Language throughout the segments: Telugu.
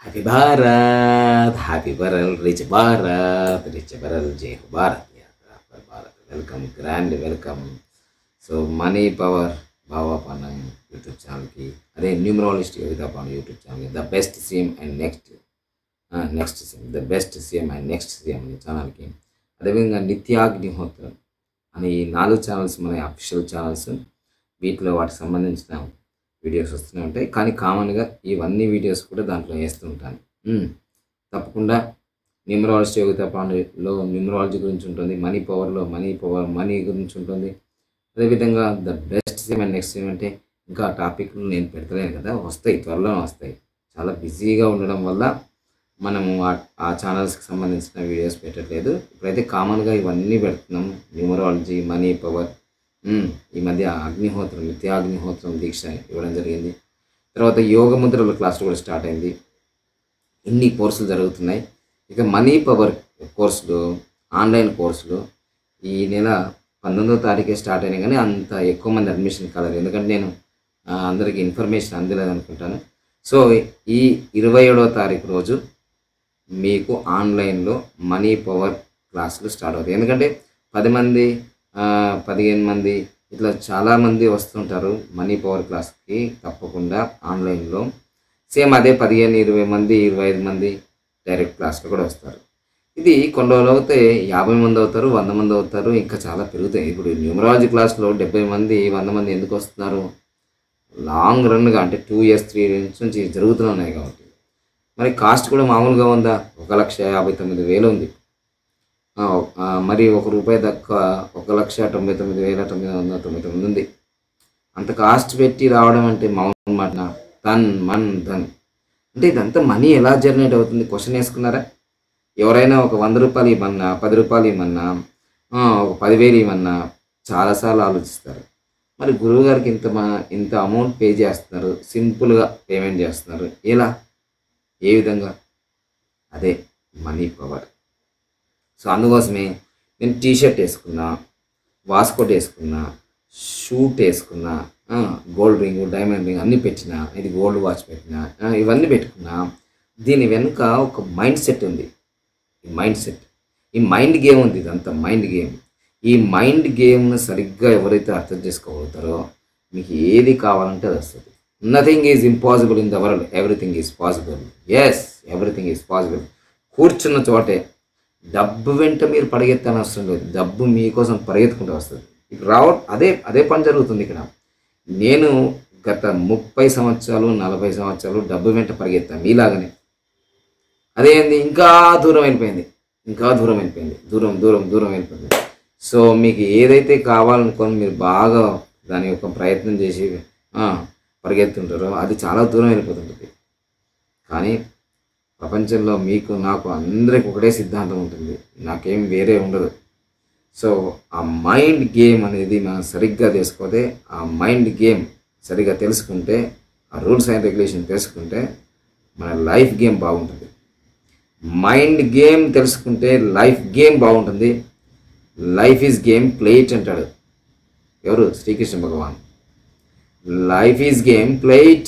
హ్యాపీ భారత్ హ్యాపీ బరల్ రిచ్ భారత్ రిచ్ బరల్ జై హో Bharat for Bharat welcome grand welcome so money power భావాపన్నం యూట్యూబ్ ఛానల్కి అదే న్యూమరాలజిస్ట్ యోగితాపాన్ యూట్యూబ్ ఛానల్కి the best CM and next next CM the best CM and next CM అనే ఛానల్కి అదేవిధంగా నిత్యాగ్నిహోత్రం అనే ఈ నాలుగు ఛానల్స్ మన అఫీషియల్ ఛానల్స్ వీటిలో వాటికి సంబంధించిన వీడియోస్ వస్తూనే ఉంటాయి కానీ కామన్గా ఇవన్నీ వీడియోస్ కూడా దాంట్లో వేస్తూ ఉంటాను మ్మ్. తప్పకుండా న్యూమరాలజీ యోగిత పాండలో న్యూమరాలజీ గురించి ఉంటుంది మనీ పవర్లో మనీ పవర్ మనీ గురించి ఉంటుంది అదేవిధంగా the best CM and next CM అంటే ఇంకా టాపిక్లు నేను పెడతలేను కదా వస్తాయి త్వరలో వస్తాయి చాలా బిజీగా ఉండడం వల్ల మనము ఆ- ఆ ఛానల్స్కి సంబంధించిన వీడియోస్ పెట్టట్లేదు ఇప్పుడైతే కామన్గా ఇవన్నీ పెడుతున్నాం న్యూమరాలజీ మనీ పవర్ మ్మ్. ఈ మధ్య అగ్నిహోత్రం నిత్యాగ్నిహోత్రం దీక్ష ఇవ్వడం జరిగింది తర్వాత యోగ ముద్రల క్లాస్ కూడా స్టార్ట్ అయింది ఇన్ని కోర్సులు జరుగుతున్నాయి ఇక మనీ పవర్ కోర్సులు ఆన్లైన్ కోర్సులు ఈ నెల పంతొమ్మిదో తారీఖే స్టార్ట్ అయినాయి కానీ అంత ఎక్కువ మంది అడ్మిషన్ కాలేదు ఎందుకంటే నేను ఆ, అందరికీ ఇన్ఫర్మేషన్ అందలేదు అనుకుంటాను సో ఈ ఇరవై ఏడవ తారీఖు రోజు మీకు ఆన్లైన్లో మనీ పవర్ క్లాసులు స్టార్ట్ అవుతాయి ఎందుకంటే పది మంది ఆ, పదిహేను మంది ఇట్లా చాలామంది వస్తుంటారు మనీ పవర్ క్లాస్కి తప్పకుండా ఆన్లైన్లో సేమ్ అదే పదిహేను ఇరవై మంది ఇరవై ఐదు మంది డైరెక్ట్ క్లాస్లో కూడా వస్తారు ఇది కొన్ని రోజులు అవుతే యాభై మంది అవుతారు వంద మంది అవుతారు ఇంకా చాలా పెరుగుతాయి ఇప్పుడు న్యూమరాలజీ క్లాస్లో డెబ్బై మంది వంద మంది ఎందుకు వస్తున్నారు లాంగ్ రన్గా అంటే టూ ఇయర్స్ త్రీ ఇయర్స్ నుంచి జరుగుతూనే ఉన్నాయి కాబట్టి మరి కాస్ట్ కూడా మామూలుగా ఉందా ఒక లక్ష యాభై తొమ్మిది వేలు ఉంది ఆ, ఆ, మరి ఒక రూపాయి దక్క ఒక లక్ష తొంభై తొమ్మిది వేల తొమ్మిది వందల తొంభై తొమ్మిది ఉంది అంత కాస్ట్ పెట్టి రావడం అంటే మామూలు మాట తన్ మన్ ధన్ అంటే ఇదంతా మనీ ఎలా జనరేట్ అవుతుంది క్వశ్చన్ వేసుకున్నారా ఎవరైనా ఒక వంద రూపాయలు ఇవ్వమన్నా పది రూపాయలు ఇవ్వమన్నా ఆ, ఒక పదివేలు ఇవ్వమన్నా చాలాసార్లు ఆలోచిస్తారు మరి గురువు గారికి ఇంత మా ఇంత అమౌంట్ పే చేస్తున్నారు సింపుల్గా పేమెంట్ చేస్తున్నారు ఎలా ఏ విధంగా అదే మనీ పవర్ సో అందుకోసమే నేను టీ షర్ట్ వేసుకున్నా వాస్కోట్ వేసుకున్నా షూట్ వేసుకున్నా ఆ, గోల్డ్ రింగ్ డైమండ్ రింగ్ అన్నీ పెట్టినా ఇది గోల్డ్ వాచ్ పెట్టినా ఆ, ఇవన్నీ పెట్టుకున్నా దీని వెనుక ఒక మైండ్ సెట్ ఉంది ఈ మైండ్ సెట్ ఈ మైండ్ గేమ్ ఉంది ఇదంతా మైండ్ గేమ్ ఈ మైండ్ గేమ్ను సరిగ్గా ఎవరైతే అర్థం చేసుకోగలుగుతారో మీకు ఏది కావాలంటే అది వస్తుంది nothing is impossible in the world everything is possible yes everything is possible కూర్చున్న చోటే డబ్బు వెంట మీరు పరిగెత్తని అవసరం లేదు డబ్బు మీకోసం పరిగెత్తుకుంటూ వస్తుంది ఇప్పుడు రావ అదే అదే పని జరుగుతుంది ఇక్కడ నేను గత ముప్పై సంవత్సరాలు నలభై సంవత్సరాలు డబ్బు వెంట పరిగెత్తాను మీలాగానే అదేంది ఇంకా దూరం వెళ్ళిపోయింది ఇంకా దూరం వెళ్ళిపోయింది దూరం దూరం దూరం వెళ్ళిపోయింది సో మీకు ఏదైతే కావాలనుకొని మీరు బాగా దాని యొక్క ప్రయత్నం చేసి ఆ, పరిగెత్తుంటారో అది చాలా దూరం వెళ్ళిపోతుంటుంది కానీ ప్రపంచంలో మీకు నాకు అందరికి ఒకటే సిద్ధాంతం ఉంటుంది నాకేం వేరే ఉండదు సో ఆ మైండ్ గేమ్ అనేది మనం సరిగ్గా తెలుసుకోతే ఆ మైండ్ గేమ్ సరిగ్గా తెలుసుకుంటే ఆ రూల్స్ అండ్ రెగ్యులేషన్ తెలుసుకుంటే మన లైఫ్ గేమ్ బాగుంటుంది మైండ్ గేమ్ తెలుసుకుంటే లైఫ్ గేమ్ బాగుంటుంది లైఫ్ ఈజ్ గేమ్ ప్లేట్ అంటాడు ఎవరు శ్రీకృష్ణ భగవాన్ life is game play it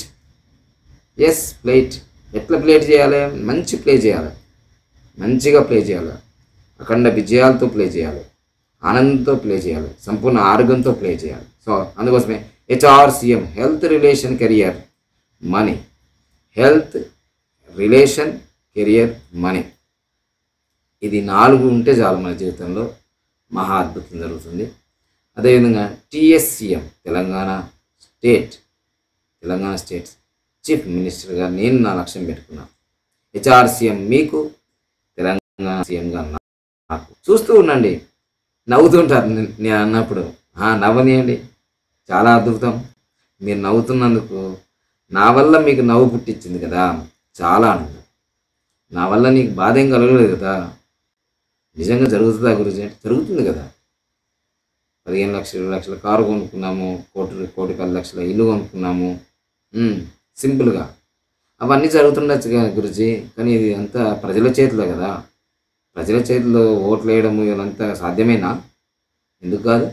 yes play it ఎట్లా ప్లేట్ చేయాలి మంచి ప్లే చేయాలి మంచిగా ప్లే చేయాలి అఖండ విజయాలతో ప్లే చేయాలి ఆనందంతో ప్లే చేయాలి సంపూర్ణ ఆరోగ్యంతో ప్లే చేయాలి సో అందుకోసమే HRCM health relation career money health relation career money ఇది నాలుగు ఉంటే చాలు మన జీవితంలో మహా అద్భుతం జరుగుతుంది అదేవిధంగా TSCM Telangana state Telangana state chief మినిస్టర్గా నేను నా లక్ష్యం పెట్టుకున్నాను హెచ్ఆర్సీఎం మీకు తెలంగాణ సీఎంగా నాకు చూస్తూ ఉండండి నవ్వుతుంటారు నే- నేను అన్నప్పుడు "ఆ, నవ్వనియండి చాలా అద్భుతం మీరు నవ్వుతున్నందుకు నా వల్ల మీకు నవ్వు పుట్టించింది కదా చాలా ఆనందం నా వల్ల నీకు బాధ ఏం కలగలేదు కదా నిజంగా జరుగుతుందా గురించి అంటే జరుగుతుంది కదా పదిహేను లక్షలు ఇరవై లక్షల కారు కొనుక్కున్నాము కోటి కోటి పది లక్షల ఇల్లు కొనుక్కున్నాము ఉమ్, సింపుల్గా అవన్నీ జరుగుతుండొచ్చు కానీ గురుజీ కానీ ఇది అంతా ప్రజల చేతిలో కదా ప్రజల చేతిలో ఓట్లు వేయడము ఇదంతా సాధ్యమేనా ఎందుకు కాదు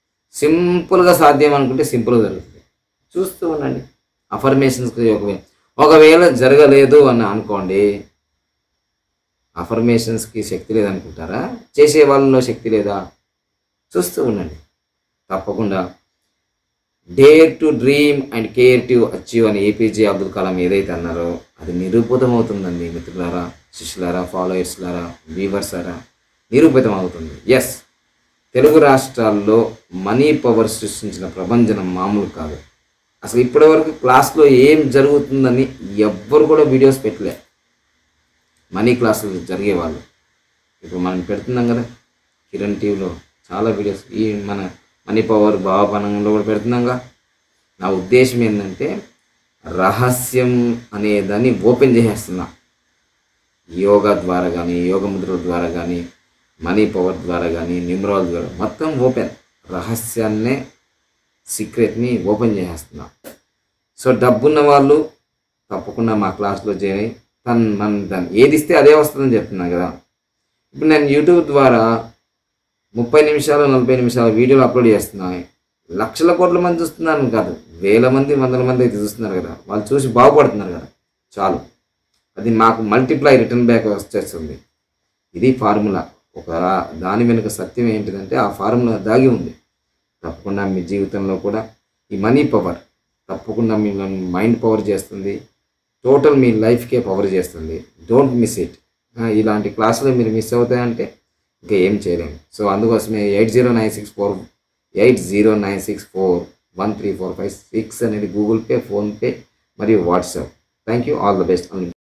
సింపుల్గా సాధ్యం అనుకుంటే సింపుల్గా జరుగుతుంది చూస్తూ ఉండండి అఫర్మేషన్స్కి ఒక ఒకవేళ జరగలేదు అని అనుకోండి అఫర్మేషన్స్కి శక్తి లేదనుకుంటారా చేసే వాళ్ళలో శక్తి లేదా చూస్తూ ఉండండి తప్పకుండా dare to dream and care to achieve అని ఏపీజే అబ్దుల్ కలాం ఏదైతే అన్నారో అది నిరూపితం అవుతుందండి మిత్రులారా శిష్యులారా ఫాలోయర్స్లారా వ్యూవర్సారా నిరూపితం అవుతుంది ఎస్ తెలుగు రాష్ట్రాల్లో మనీ పవర్ సృష్టించిన ప్రభంజనం మామూలు కాదు అసలు ఇప్పటివరకు క్లాస్లో ఏం జరుగుతుందని ఎవ్వరు కూడా వీడియోస్ పెట్టలే మనీ క్లాసులు జరిగేవాళ్ళు ఇప్పుడు మనం పెడుతున్నాం కదా కిరణ్ టీవీలో చాలా వీడియోస్ ఈ మన మనీ పవర్ భావపనంలో కూడా పెడుతున్నాంగా నా ఉద్దేశం ఏంటంటే రహస్యం అనేదాన్ని ఓపెన్ చేసేస్తున్నా యోగా ద్వారా కానీ యోగ ముద్రల ద్వారా కానీ మనీ పవర్ ద్వారా కానీ నిమ్రాల ద్వారా మొత్తం ఓపెన్ రహస్యాన్నే సీక్రెట్ని ఓపెన్ చేసేస్తున్నా సో డబ్బున్న వాళ్ళు తప్పకుండా మా క్లాస్లో చేరి తను మన దాన్ని ఏది ఇస్తే అదే వస్తుందని చెప్తున్నాను కదా ఇప్పుడు నేను యూట్యూబ్ ద్వారా ముప్పై నిమిషాలు నలభై నిమిషాల వీడియోలు అప్లోడ్ చేస్తున్నాను లక్షల కోట్ల మంది చూస్తున్నాను కాదు వేల మంది వందల మంది అయితే చూస్తున్నారు కదా వాళ్ళు చూసి బాగుపడుతున్నారు కదా చాలు అది మాకు మల్టిప్లై రిటర్న్ బ్యాక్ వచ్చేస్తుంది ఇది ఫార్ములా ఒక దాని వెనుక సత్యం ఏంటిదంటే ఆ ఫార్ములా దాగి ఉంది తప్పకుండా మీ జీవితంలో కూడా ఈ మనీ పవర్ తప్పకుండా మీ మైండ్ పవర్ చేస్తుంది టోటల్ మీ లైఫ్కే పవర్ చేస్తుంది డోంట్ మిస్ ఇట్ ఇలాంటి క్లాసులు మీరు మిస్ అవుతాయంటే ఇంకా ఏం చేయలేము సో అందుకోసమే eight zero nine six four eight zero nine six four one three four five six అనేది గూగుల్ పే ఫోన్పే మరియు WhatsApp thank you all the best